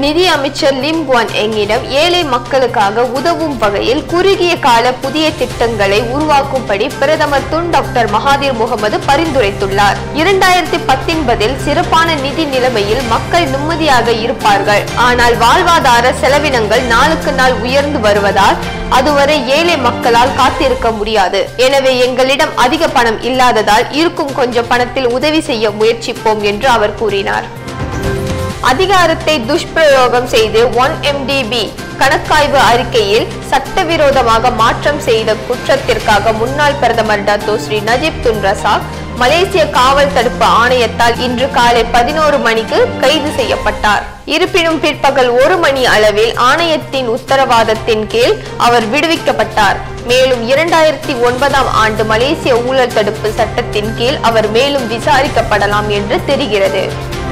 நிதி அமைச்சர் Lim Kuan எங்கிடம் ஏழை மக்களுக்காக உதவும் வகையில் குறுகிய கால புதிய திட்டங்களை உருவாக்கும்படி பிரதமர் துன் டாக்டர் மகாதீர் முகமது பரிந்துரைத்துள்ளார் இரண்டாயிரத்தி பத்தொன்பதில் சிறப்பான நிதி நிலைமையில் மக்கள் நிம்மதியாக இருப்பார்கள் ஆனால் வாழ்வாதார செலவினங்கள் நாளுக்கு நாள் உயர்ந்து வருவதால் அதுவரை ஏழை மக்களால் காத்திருக்க முடியாது எனவே எங்களிடம் அதிக பணம் இல்லாததால் இருக்கும் கொஞ்சம் பணத்தில் உதவி செய்ய முயற்சிப்போம் என்று அவர் கூறினார் அதிகாரத்தை துஷ்பிரயோகம் செய்து ஒன் எம்டிபி கணக்காய்வு அறிக்கையில் சட்டவிரோதமாக மாற்றம் செய்த குற்றத்திற்காக முன்னாள் பிரதமர் Datuk Seri Najib Tun Razak மலேசிய காவல் தடுப்பு ஆணையத்தால் இன்று காலை பதினோரு மணிக்கு கைது செய்யப்பட்டார் இருப்பினும் பிற்பகல் ஒரு மணி அளவில் ஆணையத்தின் உத்தரவாதத்தின் கீழ் அவர் விடுவிக்கப்பட்டார் மேலும் இரண்டாயிரத்தி ஒன்பதாம் ஆண்டு மலேசிய ஊழல் தடுப்பு சட்டத்தின் கீழ் அவர் மேலும் விசாரிக்கப்படலாம் என்று தெரிகிறது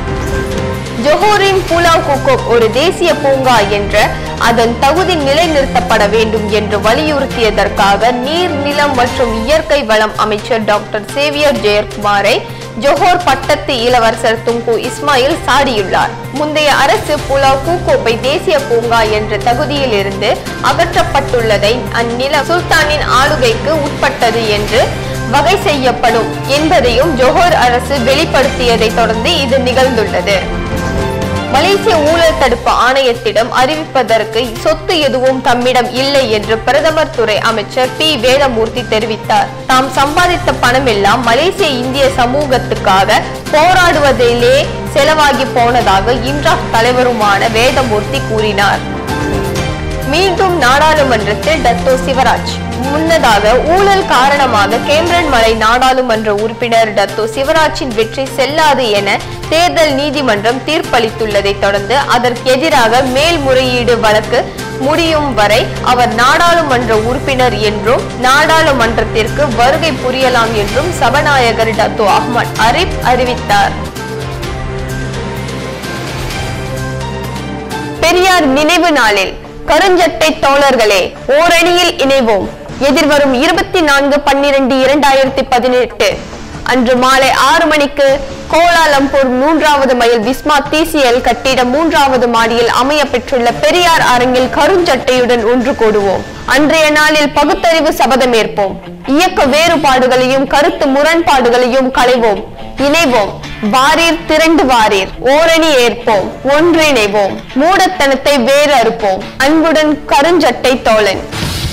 ஜொஹோரின் புலாவ் குக்கோக் ஒரு தேசிய பூங்கா என்ற அதன் தகுதி நிலைநிறுத்தப்பட வேண்டும் என்று வலியுறுத்தியதற்காக நீர் நிலம் மற்றும் இயற்கை வளம் அமைச்சர் டாக்டர் சேவியர் ஜெயக்குமாரை ஜொஹோர் பட்டத்து இளவரசர் துங்கு இஸ்மாயில் சாடியுள்ளார் முந்தைய அரசு புலாவ் கூக்கோப்பை தேசிய பூங்கா என்ற தகுதியில் இருந்து அகற்றப்பட்டுள்ளதை அந்நிலம் சுல்தானின் ஆளுகைக்கு உட்பட்டது என்று வகை செய்யப்படும் என்பதையும் ஜொஹோர் அரசு வெளிப்படுத்தியதை தொடர்ந்து இது நிகழ்ந்துள்ளது மலேசிய ஊழல் தடுப்பு ஆணையத்திடம் அறிவிப்பதற்கு சொத்து எதுவும் தம்மிடம் இல்லை என்று பிரதமர் துறை அமைச்சர் பி வேதமூர்த்தி தெரிவித்தார் தாம் சம்பாதித்த பணமெல்லாம் மலேசிய இந்திய சமூகத்துக்காக போராடுவதிலே செலவாகி போனதாக இன்றாக் தலைவருமான வேதமூர்த்தி கூறினார் மீண்டும் நாடாளுமன்றத்தில் டத்தோ சிவராஜ் முன்னதாக ஊழல் காரணமாக கேம்பிரன் மலை நாடாளுமன்ற உறுப்பினர் டத்தோ சிவராஜின் வெற்றி செல்லாது என தேர்தல் நீதிமன்றம் தீர்ப்பளித்துள்ளதை தொடர்ந்து அதற்கு எதிராக மேல்முறையீடு வழக்கு முடியும் வரை அவர் நாடாளுமன்ற உறுப்பினர் என்றும் நாடாளுமன்றத்திற்கு வருகை புரியலாம் என்றும் சபாநாயகர் டத்தோ அஹ்மத் அரிப் அறிவித்தார் பெரியார் நினைவு நாளில் கருஞ்சட்டை தோழர்களே ஓரணியில் இணைவோம் எதிர்வரும் இருபத்தி நான்கு பன்னிரண்டு இரண்டாயிரத்தி பதினெட்டு அன்று மாலை ஆறு மணிக்கு கோலாலம்பூர் மூன்றாவது மைல் விஸ்மா டிசிஎல் கட்டிட மூன்றாவது மாடியில் அமைய பெற்றுள்ள பெரியார் அரங்கில் கருஞ்சட்டையுடன் ஒன்று கூடுவோம் அன்றைய நாளில் பகுத்தறிவு சபதமேற்போம் இயக்க வேறுபாடுகளையும் கருத்து முரண்பாடுகளையும் களைவோம் இணைவோம் வாரீர் திரண்டு வாரீர் ஓரணி ஏற்போம் ஒன்றிணைவோம் மூடத்தனத்தை வேறு அறுப்போம் அன்புடன் கருஞ்சட்டை தோழன்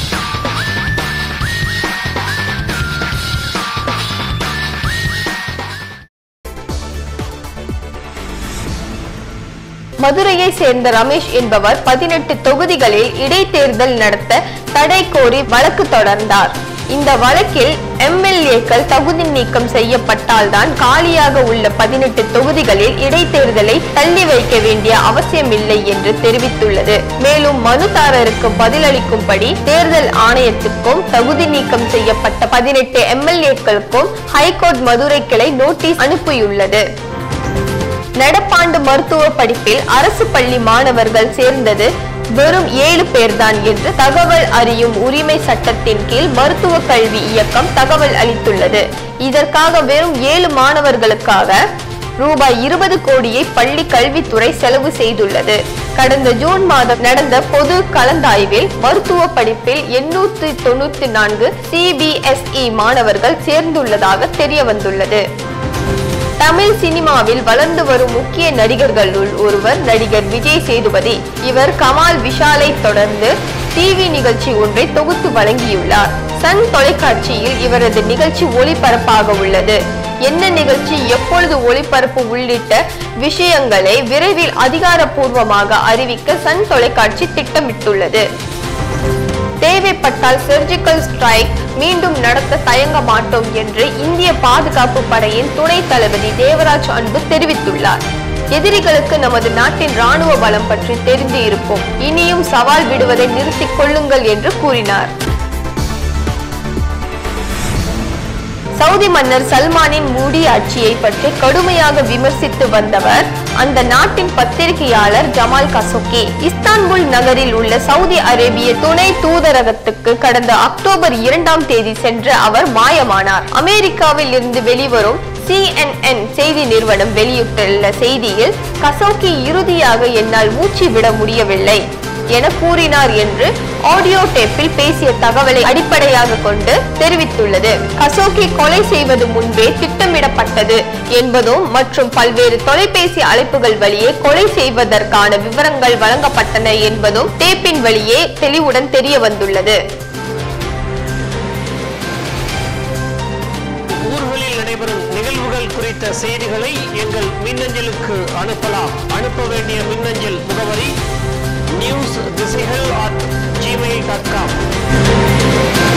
மதுரையை சேர்ந்த ரமேஷ் என்பவர் பதினெட்டு தொகுதிகளில் இடைத்தேர்தல் நடத்த தடை கோரி வழக்கு தொடர்ந்தார் இந்த வழக்கில் எம்எல்ஏக்கள் தகுதி நீக்கம் செய்யப்பட்டால்தான் காலியாக உள்ள பதினெட்டு தொகுதிகளில் இடைத்தேர்தலை தள்ளி வைக்க வேண்டிய அவசியமில்லை என்று தெரிவித்துள்ளது மேலும் மனுதாரருக்கு பதிலளிக்கும்படி தேர்தல் ஆணையத்துக்கும் தகுதி நீக்கம் செய்யப்பட்ட பதினெட்டு எம்எல்ஏக்களுக்கும் ஹைகோர்ட் மதுரை கிளை நோட்டீஸ் அனுப்பியுள்ளது நடப்பாண்டு மருத்துவ படிப்பில் அரசு பள்ளி மாணவர்கள் சேர்ந்தது வெறும் ஏழு பேர்தான் என்று தகவல் அறியும் உரிமை சட்டத்தின் கீழ் மருத்துவ கல்வி இயக்கம் தகவல் அளித்துள்ளது இதற்காக வெறும் ஏழு மாணவர்களுக்காக ரூபாய் இருபது கோடியை பள்ளி கல்வித்துறை செலவு செய்துள்ளது கடந்த ஜூன் மாதம் நடந்த பொது கலந்தாய்வில் மருத்துவ படிப்பில் எண்ணூத்தி தொண்ணூத்தி நான்கு சிபிஎஸ்இ மாணவர்கள் சேர்ந்துள்ளதாக தெரிய வந்துள்ளது தமிழ் சினிமாவில் வளர்ந்து வரும் முக்கிய நடிகர்களுள் ஒருவர் நடிகர் விஜய் சேதுபதி இவர் கமால் விஷாலை தொடர்ந்து டிவி நிகழ்ச்சி ஒன்றை தொகுத்து வழங்கியுள்ளார் சன் தொலைக்காட்சியில் இவரது நிகழ்ச்சி ஒளிபரப்பாக உள்ளது என்ன நிகழ்ச்சி எப்பொழுது ஒளிபரப்பு உள்ளிட்ட விஷயங்களை விரைவில் அதிகாரப்பூர்வமாக அறிவிக்க சன் தொலைக்காட்சி திட்டமிட்டுள்ளது தேவைப்பட்டால் சர்ஜிக்கல் ஸ்ட்ரைக் மீண்டும் நடத்த தயங்க மாட்டோம் என்று இந்திய பாதுகாப்பு படையின் துணை தளபதி தேவராஜ் அன்பு தெரிவித்துள்ளார் எதிரிகளுக்கு நமது நாட்டின் ராணுவ பலம் பற்றி தெரிந்து இருப்போம் இனியும் சவால் விடுவதை நிறுத்திக் கொள்ளுங்கள் என்று கூறினார் சவுதி மன்னர் சல்மானின் மூடி ஆட்சியை பற்றி கடுமையாக விமர்சித்து வந்தவர் அந்த நாட்டின் பத்திரிகையாளர் ஜமால் கசோகி இஸ்தான்புல் நகரில் உள்ள சவுதி அரேபிய துணை தூதரகத்துக்கு கடந்த அக்டோபர் இரண்டாம் தேதி சென்ற அவர் மாயமானார் அமெரிக்காவில் இருந்து வெளிவரும் CNN செய்தி நிறுவனம் வெளியிட்டுள்ள செய்தியில் கசோகி இறுதியாக என்னால் மூச்சு விட முடியவில்லை என கூறினார் என்று ஆடியோ டேப்பில் பேசிய தகவலை அடிப்படையாக கொண்டு தெரிவித்துள்ளது கசோகி கொலை செய்வது முன்பே திட்டமிடப்பட்டது என்பதும் மற்றும் பல்வேறு தொலைபேசி அழைப்புகள் வழியே கொலை செய்வதற்கான விவரங்கள் வழங்கப்பட்டன என்பதும் டேப்பின் வழியே தெளிவுடன் தெரிய வந்துள்ளது ஊர்களில் நடைபெறும் நிகழ்வுகள் குறித்த செய்திகளை எங்கள் மின்னஞ்சலுக்கு அனுப்பலாம் அனுப்ப வேண்டிய மின்னஞ்சல் முகவரி நியூஸ் திசைகள் அட் ஜிமெயில் டாட் காம்